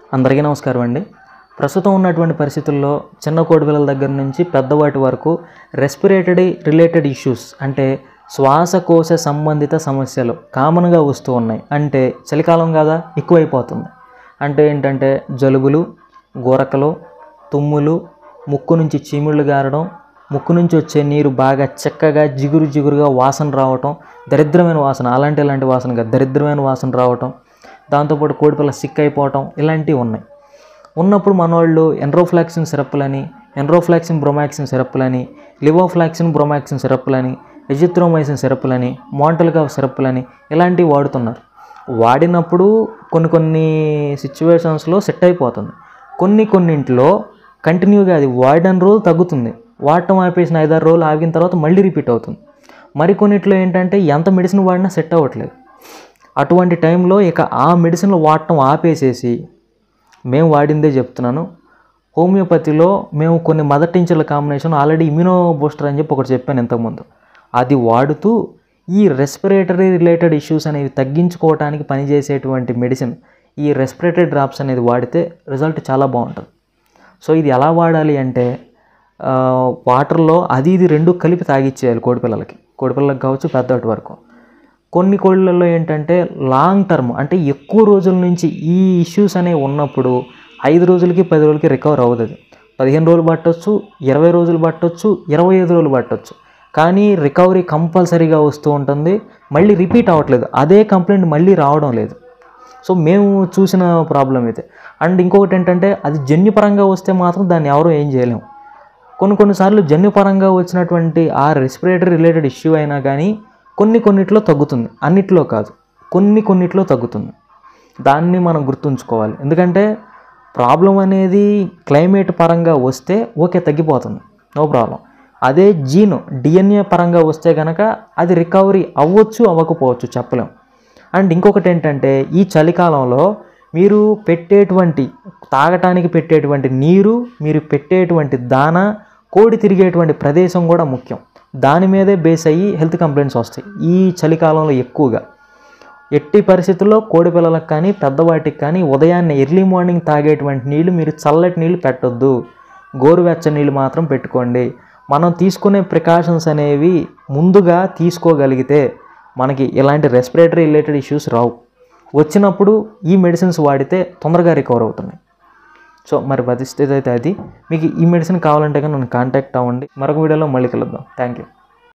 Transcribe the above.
అందరికీ నమస్కారం అండి ప్రస్తుతం ఉన్నటువంటి పరిస్థితుల్లో చిన్న కోడిపిల్లల దగ్గర నుంచి పెద్దవాటి వరకు రెస్పిరేటరీ రిలేటెడ్ ఇష్యూస్ అంటే శ్వాసకోశ సంబంధిత సమస్యలు కామన్గా వస్తూ ఉన్నాయి అంటే చలికాలం కదా ఎక్కువైపోతుంది అంటే ఏంటంటే జలుబులు గోరకలు తుమ్ములు ముక్కు నుంచి చీముళ్ళు గారడం ముక్కు నుంచి వచ్చే నీరు బాగా చక్కగా జిగురు జిగురుగా వాసన రావటం దరిద్రమైన వాసన అలాంటి ఇలాంటి వాసన కాదు దరిద్రమైన వాసన రావటం దాంతోపాటు కోడిపిల్ల సిక్ అయిపోవటం ఇలాంటివి ఉన్నాయి ఉన్నప్పుడు మనోళ్ళు ఎన్రోఫ్లాక్సిన్ సిరప్లని ఎన్రోఫ్లాక్సిన్ బ్రోమాక్సిన్ సిరప్లని లివోఫ్లాక్సిన్ బ్రోమాక్సిన్ సిరప్లని ఎజిత్రోమైసిన్ సిరప్లని మోంటల్గా సిరప్లని ఇలాంటివి వాడుతున్నారు వాడినప్పుడు కొన్ని కొన్ని సిచ్యువేషన్స్లో సెట్ అయిపోతుంది కొన్ని కొన్నింటిలో కంటిన్యూగా అది వాడిన రోజు తగ్గుతుంది వాడటం ఆపేసిన ఐదారు రోజులు ఆగిన తర్వాత మళ్ళీ రిపీట్ అవుతుంది మరికొన్నిట్లో ఏంటంటే ఎంత మెడిసిన్ వాడినా సెట్ అవ్వట్లేదు అటువంటి టైంలో ఇక ఆ మెడిసిన్లు వాడటం ఆపేసేసి మేము వాడిందే చెప్తున్నాను హోమియోపతిలో మేము కొన్ని మదర్ టించర్ల కాంబినేషన్ ఆల్రెడీ ఇమ్యూనో బూస్టర్ అని చెప్పి ఒకటి చెప్పాను ఇంతకుముందు అది వాడుతూ ఈ రెస్పిరేటరీ రిలేటెడ్ ఇష్యూస్ అనేవి తగ్గించుకోవడానికి పనిచేసేటువంటి మెడిసిన్ ఈ రెస్పిరేటరీ డ్రాప్స్ అనేది వాడితే రిజల్ట్ చాలా బాగుంటుంది సో ఇది ఎలా వాడాలి అంటే ఆ, వాటర్లో అది ఇది రెండు కలిపి తాగిచ్చేయాలి కోడిపిల్లలకి కోడిపిల్లలకు కావచ్చు పెద్దవాటి వరకు కొన్ని కోళ్ళల్లో ఏంటంటే లాంగ్ టర్మ్ అంటే ఎక్కువ రోజుల నుంచి ఈ ఇష్యూస్ అనేవి ఉన్నప్పుడు ఐదు రోజులకి పది రోజులకి రికవర్ అవ్వదు పదిహేను రోజులు పట్టొచ్చు ఇరవై రోజులు పట్టొచ్చు ఇరవై ఐదు రోజులు పట్టొచ్చు కానీ రికవరీ కంపల్సరీగా వస్తూ ఉంటుంది మళ్ళీ రిపీట్ అవ్వట్లేదు అదే కంప్లైంట్ మళ్ళీ రావడం లేదు సో మేము చూసిన ప్రాబ్లం అయితే అండ్ ఇంకొకటి ఏంటంటే అది జన్యుపరంగా వస్తే మాత్రం దాన్ని ఎవరూ ఏం చేయలేము కొన్ని కొన్నిసార్లు జన్యుపరంగా వచ్చినటువంటి ఆ రెస్పిరేటరీ రిలేటెడ్ ఇష్యూ అయినా కానీ కొన్ని కొన్నిట్లో తగ్గుతుంది అన్నిట్లో కాదు కొన్ని కొన్నిట్లో తగ్గుతుంది దాన్ని మనం గుర్తుంచుకోవాలి ఎందుకంటే ప్రాబ్లం అనేది క్లైమేట్ పరంగా వస్తే ఓకే తగ్గిపోతుంది నో ప్రాబ్లం అదే జీన్ డిఎన్ఏ పరంగా వస్తే కనుక అది రికవరీ అవ్వచ్చు అవ్వకపోవచ్చు చెప్పలేం అండ్ ఇంకొకటి ఏంటంటే ఈ చలికాలంలో మీరు పెట్టేటువంటి తాగటానికి పెట్టేటువంటి నీరు మీరు పెట్టేటువంటి దాన కోడి తిరిగేటువంటి ప్రదేశం కూడా ముఖ్యం దాని మీదే బేస్ అయ్యి హెల్త్ కంప్లైంట్స్ వస్తాయి ఈ చలికాలంలో ఎక్కువగా ఎట్టి పరిస్థితుల్లో కోడి పిల్లలకు కానీ పెద్దవాటికి కానీ ఉదయాన్నే ఎర్లీ మార్నింగ్ తాగేటువంటి నీళ్లు మీరు చల్లటి నీళ్లు పెట్టొద్దు గోరువెచ్చని నీళ్ళు మాత్రం పెట్టుకోండి మనం తీసుకునే ప్రికాషన్స్ అనేవి ముందుగా తీసుకోగలిగితే మనకి ఇలాంటి రెస్పిరేటరీ రిలేటెడ్ ఇష్యూస్ రావు వచ్చినప్పుడు ఈ మెడిసిన్స్ వాడితే తొందరగా రికవర్ అవుతున్నాయి సో మరి పరిస్థితి అయితే అది మీకు ఈ మెడిసిన్ కావాలంటే కానీ నన్ను కాంటాక్ట్ అవ్వండి మరొక వీడియోలో మళ్ళీ కలుద్దాం థ్యాంక్ యూ